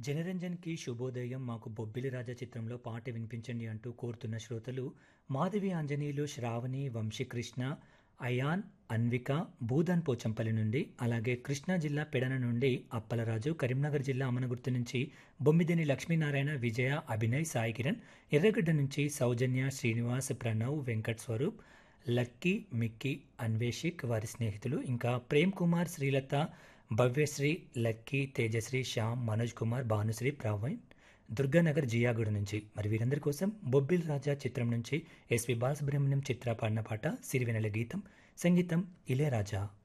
జనరంజన్కి శుభోదయం మాకు బొబ్బిలి రాజా చిత్రంలో పాట వినిపించండి అంటూ కోరుతున్న శ్రోతలు మాధవి ఆంజనేయులు శ్రావణి వంశీకృష్ణ అయాన్ అన్విక భూధన్ పోచంపల్లి నుండి అలాగే కృష్ణా జిల్లా పెడన నుండి అప్పలరాజు కరీంనగర్ జిల్లా అమనగుర్తు నుంచి బొమ్మిదిని లక్ష్మీనారాయణ విజయ అభినయ్ సాయి కిరణ్ ఎర్రగడ్డ నుంచి సౌజన్య శ్రీనివాస్ ప్రణవ్ వెంకట్ స్వరూప్ లక్కీ మిక్కీ అన్వేషిక్ వారి స్నేహితులు ఇంకా ప్రేమ్ కుమార్ శ్రీలత భవ్యశ్రీ లక్కీ తేజశ్రీ శ్యామ్ మనోజ్ కుమార్ భానుశ్రీ ప్రవీణ్ దుర్గానగర్ జియాగూడ నుంచి మరి వీరందరి కోసం బొబ్బిల్ రాజా చిత్రం నుంచి ఎస్వి బాలసుబ్రహ్మణ్యం చిత్ర పాడిన పాట సిరివెనెల గీతం సంగీతం ఇళయరాజా